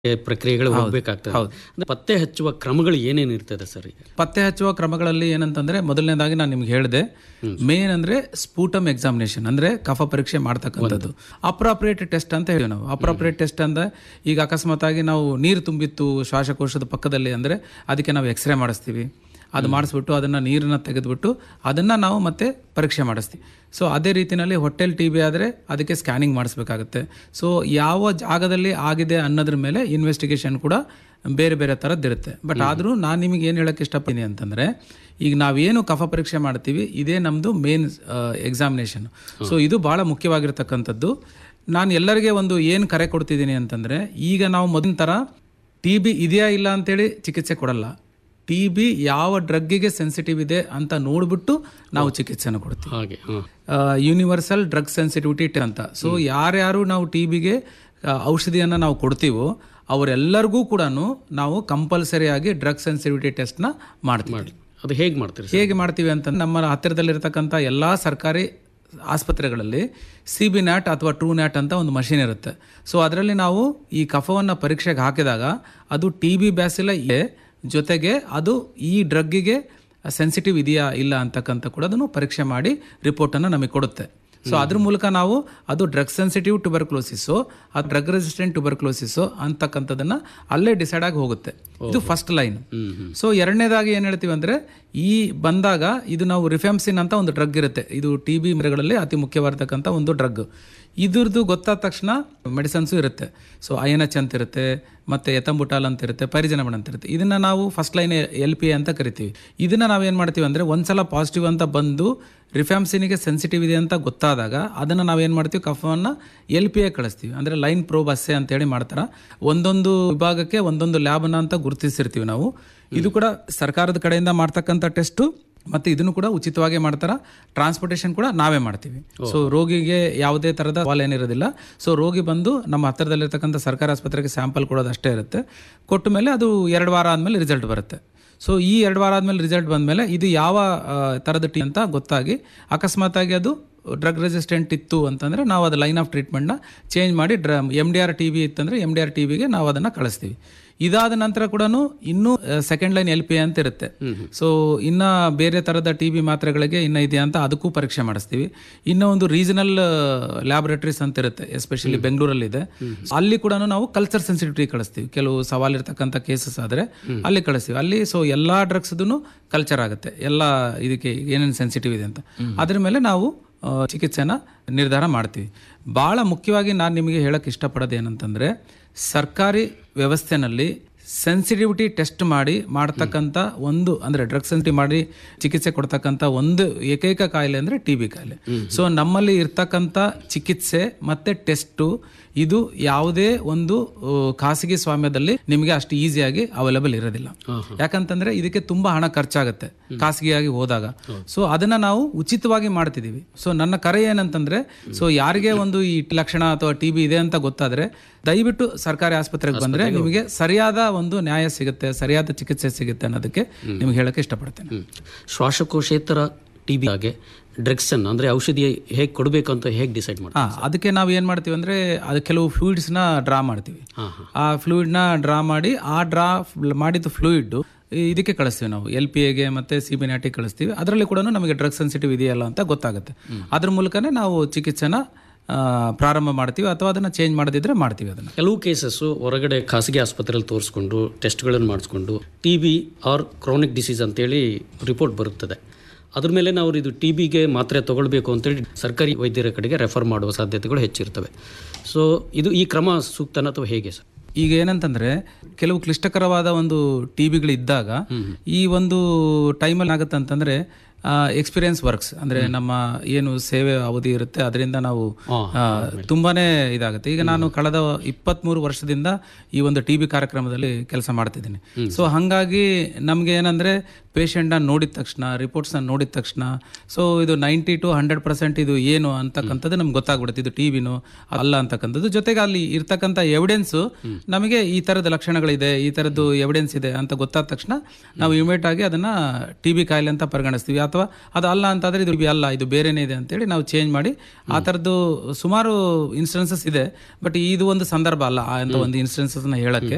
ಪ್ರಕ್ರಿಯೆಗಳು ಹೋಗ್ಬೇಕಾಗ್ತದೆ ಅಂದ್ರೆ ಪತ್ತೆ ಹಚ್ಚುವ ಕ್ರಮಗಳು ಏನೇನು ಇರ್ತದೆ ಸರ್ ಈಗ ಪತ್ತೆ ಹಚ್ಚುವ ಕ್ರಮಗಳಲ್ಲಿ ಏನಂತಂದ್ರೆ ಮೊದಲನೇದಾಗಿ ನಾನು ನಿಮ್ಗೆ ಹೇಳಿದೆ ಮೇನ್ ಅಂದ್ರೆ ಸ್ಪೂಟಮ್ ಎಕ್ಸಾಮಿನೇಷನ್ ಅಂದ್ರೆ ಕಫ ಪರೀಕ್ಷೆ ಮಾಡ್ತಕ್ಕಂಥದ್ದು ಅಪ್ರಾಪ್ರಿಯೇಟ್ ಟೆಸ್ಟ್ ಅಂತ ಹೇಳಿ ನಾವು ಅಪ್ರಾಪ್ರಿಯೇಟ್ ಟೆಸ್ಟ್ ಅಂದ್ರೆ ಈಗ ಅಕಸ್ಮಾತ್ ಆಗಿ ನಾವು ನೀರು ತುಂಬಿತ್ತು ಶ್ವಾಸಕೋಶದ ಪಕ್ಕದಲ್ಲಿ ಅಂದ್ರೆ ಅದಕ್ಕೆ ನಾವು ಎಕ್ಸ್ರೇ ಮಾಡಿಸ್ತೀವಿ ಅದು ಮಾಡಿಸ್ಬಿಟ್ಟು ಅದನ್ನ ನೀರನ್ನ ತೆಗೆದ್ಬಿಟ್ಟು ಅದನ್ನ ನಾವು ಮತ್ತೆ ಪರೀಕ್ಷೆ ಮಾಡಿಸ್ತೀವಿ ಸೊ ಅದೇ ರೀತಿನಲ್ಲಿ ಹೊಟ್ಟೆಲ್ ಟಿ ಬಿ ಆದರೆ ಅದಕ್ಕೆ ಸ್ಕ್ಯಾನಿಂಗ್ ಮಾಡಿಸ್ಬೇಕಾಗುತ್ತೆ ಸೊ ಯಾವ ಜಾಗದಲ್ಲಿ ಆಗಿದೆ ಅನ್ನೋದ್ರ ಮೇಲೆ ಇನ್ವೆಸ್ಟಿಗೇಷನ್ ಕೂಡ ಬೇರೆ ಬೇರೆ ಥರದ್ದಿರುತ್ತೆ ಬಟ್ ಆದರೂ ನಾನು ನಿಮಗೆ ಏನು ಹೇಳಕ್ಕೆ ಇಷ್ಟಪಡ್ತೀನಿ ಅಂತಂದರೆ ಈಗ ನಾವೇನು ಕಫ ಪರೀಕ್ಷೆ ಮಾಡ್ತೀವಿ ಇದೇ ನಮ್ಮದು ಮೇನ್ ಎಕ್ಸಾಮಿನೇಷನ್ ಸೊ ಇದು ಭಾಳ ಮುಖ್ಯವಾಗಿರ್ತಕ್ಕಂಥದ್ದು ನಾನು ಎಲ್ಲರಿಗೆ ಒಂದು ಏನು ಕರೆ ಕೊಡ್ತಿದ್ದೀನಿ ಅಂತಂದರೆ ಈಗ ನಾವು ಮೊದಲಿನ ಥರ ಟಿ ಬಿ ಇದೆಯಾ ಇಲ್ಲ ಅಂತೇಳಿ ಚಿಕಿತ್ಸೆ ಕೊಡಲ್ಲ ಟಿ ಬಿ ಯಾವ ಡ್ರಗ್ಗಿಗೆ ಸೆನ್ಸಿಟಿವ್ ಇದೆ ಅಂತ ನೋಡ್ಬಿಟ್ಟು ನಾವು ಚಿಕಿತ್ಸೆನ ಕೊಡ್ತೀವಿ ಹಾಗೆ ಹಾಂ ಯೂನಿವರ್ಸಲ್ ಡ್ರಗ್ ಸೆನ್ಸಿಟಿವಿಟಿ ಅಂತ ಸೊ ಯಾರ್ಯಾರು ನಾವು ಟಿ ಬಿಗೆ ಔಷಧಿಯನ್ನು ನಾವು ಕೊಡ್ತೀವೋ ಅವರೆಲ್ಲರಿಗೂ ಕೂಡ ನಾವು ಕಂಪಲ್ಸರಿಯಾಗಿ ಡ್ರಗ್ ಸೆನ್ಸಿಟಿವಿಟಿ ಟೆಸ್ಟ್ನ ಮಾಡ್ತೀವಿ ಅದು ಹೇಗೆ ಮಾಡ್ತೀರಿ ಸರ್ ಹೇಗೆ ಮಾಡ್ತೀವಿ ಅಂತ ನಮ್ಮ ಹತ್ತಿರದಲ್ಲಿರ್ತಕ್ಕಂಥ ಎಲ್ಲ ಸರ್ಕಾರಿ ಆಸ್ಪತ್ರೆಗಳಲ್ಲಿ ಸಿ ಬಿ ನ್ಯಾಟ್ ಅಥವಾ ಟ್ರೂ ನ್ಯಾಟ್ ಅಂತ ಒಂದು ಮಷಿನ್ ಇರುತ್ತೆ ಸೊ ಅದರಲ್ಲಿ ನಾವು ಈ ಕಫವನ್ನು ಪರೀಕ್ಷೆಗೆ ಹಾಕಿದಾಗ ಅದು ಟಿ ಬಿ ಬ್ಯಾಸಿಲ ಇದೆ ಜೊತೆಗೆ ಅದು ಈ ಡ್ರಗ್ಗಿಗೆ ಸೆನ್ಸಿಟಿವ್ ಇದೆಯಾ ಇಲ್ಲ ಅಂತಕ್ಕಂಥ ಕೂಡ ಅದನ್ನು ಪರೀಕ್ಷೆ ಮಾಡಿ ರಿಪೋರ್ಟನ್ನು ನಮಗೆ ಕೊಡುತ್ತೆ ಸೊ ಅದ್ರ ಮೂಲಕ ನಾವು ಅದು ಡ್ರಗ್ ಸೆನ್ಸಿಟಿವ್ ಟ್ಯೂಬರ್ಕ್ಲೋಸಿಸು ಆ ಡ್ರಗ್ ರೆಸಿಸ್ಟೆಂಟ್ ಟ್ಯೂಬರ್ಕ್ಲೋಸಿಸು ಅಂತಕ್ಕಂಥದ್ದನ್ನ ಅಲ್ಲೇ ಡಿಸೈಡ್ ಆಗಿ ಹೋಗುತ್ತೆ ಇದು ಫಸ್ಟ್ ಲೈನ್ ಸೊ ಎರಡನೇದಾಗಿ ಏನು ಹೇಳ್ತೀವಿ ಅಂದ್ರೆ ಈ ಬಂದಾಗ ಇದು ನಾವು ರಿಫೆಮ್ಸಿನ್ ಅಂತ ಒಂದು ಡ್ರಗ್ ಇರುತ್ತೆ ಇದು ಟಿ ಬಿ ಮರಗಳಲ್ಲಿ ಅತಿ ಮುಖ್ಯವಾಗಿರ್ತಕ್ಕಂಥ ಒಂದು ಡ್ರಗ್ ಇದ್ರದ್ದು ಗೊತ್ತಾದ ತಕ್ಷಣ ಮೆಡಿಸನ್ಸು ಇರುತ್ತೆ ಸೊ ಐಎನ್ಎಚ್ ಅಂತ ಇರುತ್ತೆ ಮತ್ತೆ ಎತಂಬುಟಾಲ್ ಅಂತ ಇರುತ್ತೆ ಪರಿಜನಮಣ ಅಂತ ಇರುತ್ತೆ ಇದನ್ನ ನಾವು ಫಸ್ಟ್ ಲೈನ್ ಎಲ್ ಪಿ ಅಂತ ಕರಿತೀವಿ ಇದನ್ನ ನಾವೇನು ಮಾಡ್ತೀವಿ ಅಂದ್ರೆ ಒಂದ್ಸಲ ಪಾಸಿಟಿವ್ ಅಂತ ಬಂದು ರಿಫ್ಯಾಮ್ಸಿನಿಗೆ ಸೆನ್ಸಿಟಿವ್ ಇದೆ ಅಂತ ಗೊತ್ತಾದಾಗ ಅದನ್ನು ನಾವೇನು ಮಾಡ್ತೀವಿ ಕಫವನ್ನು ಎಲ್ ಪಿ ಐ ಕಳಿಸ್ತೀವಿ ಅಂದರೆ ಲೈನ್ ಪ್ರೋಬ್ ಅಸ್ಸೆ ಅಂತೇಳಿ ಮಾಡ್ತಾರೆ ಒಂದೊಂದು ವಿಭಾಗಕ್ಕೆ ಒಂದೊಂದು ಲ್ಯಾಬನ್ನ ಅಂತ ಗುರುತಿಸಿರ್ತೀವಿ ನಾವು ಇದು ಕೂಡ ಸರ್ಕಾರದ ಕಡೆಯಿಂದ ಮಾಡ್ತಕ್ಕಂಥ ಟೆಸ್ಟು ಮತ್ತೆ ಇದನ್ನು ಕೂಡ ಉಚಿತವಾಗಿ ಮಾಡ್ತಾರ ಟ್ರಾನ್ಸ್ಪೋರ್ಟೇಷನ್ ಕೂಡ ನಾವೇ ಮಾಡ್ತೀವಿ ಸೊ ರೋಗಿಗೆ ಯಾವುದೇ ತರದ ಸವಾಲ್ ಏನಿರೋದಿಲ್ಲ ಸೊ ರೋಗಿ ಬಂದು ನಮ್ಮ ಹತ್ತಿರದಲ್ಲಿರ್ತಕ್ಕಂಥ ಸರ್ಕಾರಿ ಆಸ್ಪತ್ರೆಗೆ ಸ್ಯಾಂಪಲ್ ಕೊಡೋದು ಅಷ್ಟೇ ಇರುತ್ತೆ ಕೊಟ್ಟ ಮೇಲೆ ಅದು ಎರಡು ವಾರ ಆದಮೇಲೆ ರಿಸಲ್ಟ್ ಬರುತ್ತೆ ಸೊ ಈ ಎರಡು ವಾರ ಆದಮೇಲೆ ರಿಸಲ್ಟ್ ಬಂದಮೇಲೆ ಇದು ಯಾವ ಆ, ಥರದ ಟಿ ಅಂತ ಗೊತ್ತಾಗಿ ಅಕಸ್ಮಾತ್ ಆಗಿ ಅದು ಡ್ರಗ್ ರೆಸಿಸ್ಟೆಂಟ್ ಇತ್ತು ಅಂತಂದರೆ ನಾವು ಅದು ಲೈನ್ ಆಫ್ ಟ್ರೀಟ್ಮೆಂಟ್ನ ಚೇಂಜ್ ಮಾಡಿ ಡ್ರ M D R T B ಇತ್ತಂದರೆ ಎಮ್ ಡಿ ಆರ್ ಟಿ ಬಿಗೆ ನಾವು ಅದನ್ನು ಕಳಿಸ್ತೀವಿ ಇದಾದ ನಂತರ ಕೂಡ ಇನ್ನೂ ಸೆಕೆಂಡ್ ಲೈನ್ ಎಲ್ ಪಿ ಅಂತ ಇರುತ್ತೆ ಸೊ ಇನ್ನ ಬೇರೆ ತರದ ಟಿ ಬಿ ಮಾತ್ರೆಗಳಿಗೆ ಇನ್ನ ಇದೆಯಾ ಅಂತ ಅದಕ್ಕೂ ಪರೀಕ್ಷೆ ಮಾಡಿಸ್ತೀವಿ ಇನ್ನು ಒಂದು ರೀಜನಲ್ ಲ್ಯಾಬೊರೇಟರೀಸ್ ಅಂತ ಇರುತ್ತೆ ಎಸ್ಪೆಷಲಿ ಬೆಂಗಳೂರಲ್ಲಿ ಇದೆ ಅಲ್ಲಿ ಕೂಡ ನಾವು ಕಲ್ಚರ್ ಸೆನ್ಸಿಟಿವಿಟಿ ಕಳಿಸ್ತೀವಿ ಕೆಲವು ಸವಾಲಿರ್ತಕ್ಕಂಥ ಕೇಸಸ್ ಆದ್ರೆ ಅಲ್ಲಿ ಕಳಿಸ್ತೀವಿ ಅಲ್ಲಿ ಸೊ ಎಲ್ಲಾ ಡ್ರಗ್ಸ್ದು ಕಲ್ಚರ್ ಆಗುತ್ತೆ ಎಲ್ಲ ಇದಕ್ಕೆ ಏನೇನು ಸೆನ್ಸಿಟಿವ್ ಇದೆ ಅಂತ ಅದ್ರ ಮೇಲೆ ನಾವು ಆ, ಚಿಕಿತ್ಸೆನ ನಿರ್ಧಾರ ಮಾಡ್ತೀವಿ ಭಾಳ ಮುಖ್ಯವಾಗಿ ನಾನು ನಿಮಗೆ ಹೇಳಕ್ಕೆ ಇಷ್ಟಪಡೋದು ಏನಂತಂದರೆ ಸರ್ಕಾರಿ ವ್ಯವಸ್ಥೆನಲ್ಲಿ ಸೆನ್ಸಿಟಿವಿಟಿ ಟೆಸ್ಟ್ ಮಾಡಿ ಮಾಡ್ತಕ್ಕಂಥ ಒಂದು ಅಂದರೆ ಡ್ರಗ್ ಸೆನ್ಸಿಟಿವ್ ಮಾಡಿ ಚಿಕಿತ್ಸೆ ಕೊಡ್ತಕ್ಕಂಥ ಒಂದು ಏಕೈಕ ಕಾಯಿಲೆ ಅಂದರೆ ಟಿ ಬಿ ಕಾಯಿಲೆ ಸೊ ನಮ್ಮಲ್ಲಿ ಇರ್ತಕ್ಕಂಥ ಚಿಕಿತ್ಸೆ ಮತ್ತೆ ಟೆಸ್ಟು ಇದು ಯಾವುದೇ ಒಂದು ಆ, ಖಾಸಗಿ ಸ್ವಾಮ್ಯದಲ್ಲಿ ನಿಮಗೆ ಅಷ್ಟು ಈಸಿಯಾಗಿ ಅವೈಲೇಬಲ್ ಇರೋದಿಲ್ಲ ಯಾಕಂತಂದ್ರೆ ಇದಕ್ಕೆ ತುಂಬಾ ಹಣ ಖರ್ಚಾಗುತ್ತೆ ಖಾಸಗಿಯಾಗಿ ಹೋದಾಗ ಸೊ ಅದನ್ನ ನಾವು ಉಚಿತವಾಗಿ ಮಾಡ್ತಿದೀವಿ ಸೊ ನನ್ನ ಕರೆ ಏನಂತಂದ್ರೆ ಸೊ ಯಾರಿಗೆ ಒಂದು ಈ ಲಕ್ಷಣ ಅಥವಾ ಟಿ ಬಿ ಇದೆ ಅಂತ ಗೊತ್ತಾದ್ರೆ ದಯವಿಟ್ಟು ಸರ್ಕಾರಿ ಆಸ್ಪತ್ರೆಗೆ ಬಂದ್ರೆ ನಿಮಗೆ ಸರಿಯಾದ ಒಂದು ನ್ಯಾಯ ಸಿಗುತ್ತೆ ಸರಿಯಾದ ಚಿಕಿತ್ಸೆ ಸಿಗುತ್ತೆ ಅನ್ನೋದಕ್ಕೆ ನಿಮ್ಗೆ ಹೇಳಕ್ಕೆ ಇಷ್ಟಪಡ್ತೇನೆ ಹ್ಮ್. ಶ್ವಾಸಕೋಶೇತರ ಟಿ ಬಿ ಹಾಗೆ ಡ್ರಗ್ಸ್ ಅನ್ನು ಅಂದ್ರೆ ಔಷಧಿ ಹೇಗೆ ಕೊಡಬೇಕು ಅಂತ ಹೇಗೆ ಡಿಸೈಡ್ ಮಾಡಿ ಹಾ ಅದಕ್ಕೆ ನಾವು ಏನ್ ಮಾಡ್ತೀವಿ ಅಂದ್ರೆ ಅದು ಕೆಲವು ಫ್ಲೂಯಿಡ್ಸ್ ನ ಡ್ರಾ ಮಾಡ್ತೀವಿ ಹಾ, ಹಾ. ಆ ಫ್ಲೂಯಿಡ್ ನ ಡ್ರಾ ಮಾಡಿ ಆ ಡ್ರಾ ಮಾಡಿದ ಫ್ಲೂಯಿಡ್ ಇದಕ್ಕೆ ಕಳಿಸ್ತೀವಿ ನಾವು ಎಲ್ ಪಿ ಎಗೆ ಮತ್ತೆ ಸಿ ಬಿ ನ್ಯಾಟಿಗೆ ಕಳಿಸ್ತೀವಿ ಅದರಲ್ಲಿ ಕೂಡ ನಮಗೆ ಡ್ರಗ್ ಸೆನ್ಸಿಟಿವ್ ಇದೆಯಲ್ಲ ಅಂತ ಗೊತ್ತಾಗುತ್ತೆ ಅದ್ರ ಮೂಲಕನೇ ನಾವು ಚಿಕಿತ್ಸೆನ ಆ, ಪ್ರಾರಂಭ ಮಾಡ್ತೀವಿ ಅಥವಾ ಅದನ್ನ ಚೇಂಜ್ ಮಾಡದಿದ್ರೆ ಮಾಡ್ತೀವಿ ಅದನ್ನ ಕೆಲವು ಕೇಸಸ್ಸು ಹೊರಗಡೆ ಖಾಸಗಿ ಆಸ್ಪತ್ರೆಯಲ್ಲಿ ತೋರಿಸ್ಕೊಂಡು ಟೆಸ್ಟ್ಗಳನ್ನು ಮಾಡಿಸ್ಕೊಂಡು T B or chronic disease ಅಂತೇಳಿ ರಿಪೋರ್ಟ್ ಬರುತ್ತದೆ ಅದ್ರ ಮೇಲೆ ನಾವು ಇದು ಟಿ ಬಿಗೆ ಮಾತ್ರೆ ತಗೊಳ್ಬೇಕು ಅಂತೇಳಿ ಸರ್ಕಾರಿ ವೈದ್ಯರ ಕಡೆಗೆ ರೆಫರ್ ಮಾಡುವ ಸಾಧ್ಯತೆಗಳು ಹೆಚ್ಚಿರ್ತವೆ ಸೊ ಇದು ಈ ಕ್ರಮ ಸೂಕ್ತನ ಅಥವಾ ಹೇಗೆ ಸರ್ ಈಗ ಏನಂತಂದ್ರೆ ಕೆಲವು ಕ್ಲಿಷ್ಟಕರವಾದ ಒಂದು ಟಿ ಬಿಗಳಿದ್ದಾಗ ಈ ಒಂದು ಟೈಮಲ್ಲಿ ಆಗುತ್ತೆ ಅಂತಂದ್ರೆ ಎಕ್ಸ್ಪೀರಿಯನ್ಸ್ ವರ್ಕ್ಸ್ ಅಂದ್ರೆ ನಮ್ಮ ಏನು ಸೇವೆ ಅವಧಿ ಇರುತ್ತೆ ಅದರಿಂದ ನಾವು ಆ, ತುಂಬಾನೇ ಇದಾಗುತ್ತೆ ಈಗ ನಾನು ಕಳೆದ ಇಪ್ಪತ್ಮೂರು ವರ್ಷದಿಂದ ಈ ಒಂದು ಟಿ ಬಿ ಕಾರ್ಯಕ್ರಮದಲ್ಲಿ ಕೆಲಸ ಮಾಡ್ತಿದ್ದೀನಿ ಸೊ ಹಂಗಾಗಿ ನಮ್ಗೆ ಏನಂದ್ರೆ ಪೇಷಂಟ್ನ ನೋಡಿದ ತಕ್ಷಣ ರಿಪೋರ್ಟ್ಸ್ನ ನೋಡಿದ ತಕ್ಷಣ ಸೊ ಇದು ನೈಂಟಿ ಟು ಹಂಡ್ರೆಡ್ ಪರ್ಸೆಂಟ್ ಇದು ಏನು ಅಂತಕ್ಕಂಥದ್ದು ನಮ್ಗೆ ಗೊತ್ತಾಗ್ಬಿಡುತ್ತೆ ಇದು ಟಿ ವಿನು ಅಲ್ಲ ಅಂತಕ್ಕಂಥದ್ದು ಜೊತೆಗೆ ಅಲ್ಲಿ ಇರ್ತಕ್ಕಂಥ ಎವಿಡೆನ್ಸು ನಮಗೆ ಈ ಥರದ ಲಕ್ಷಣಗಳಿದೆ ಈ ಥರದ್ದು ಎವಿಡೆನ್ಸ್ ಇದೆ ಅಂತ ಗೊತ್ತಾದ ತಕ್ಷಣ ನಾವು ಇಮಿಡಿಯೇಟ್ ಆಗಿ ಅದನ್ನ ಟಿ ಬಿ ಕಾಯಿಲೆ ಅಂತ ಪರಿಗಣಿಸ್ತೀವಿ ಅಥವಾ ಅದು ಅಲ್ಲ ಅಂತಾದ್ರೆ ಇದು TB ಅಲ್ಲ ಇದು ಬೇರೆನೇ ಇದೆ ಅಂತೇಳಿ ನಾವು ಚೇಂಜ್ ಮಾಡಿ ಆ ಥರದ್ದು ಸುಮಾರು ಇನ್ಸ್ಟೆನ್ಸಸ್ ಇದೆ ಬಟ್ ಇದು ಒಂದು ಸಂದರ್ಭ ಅಲ್ಲ ಆ ಅಂತ ಒಂದು ಇನ್ಸ್ಟೆನ್ಸಸ್ನ ಹೇಳಕ್ಕೆ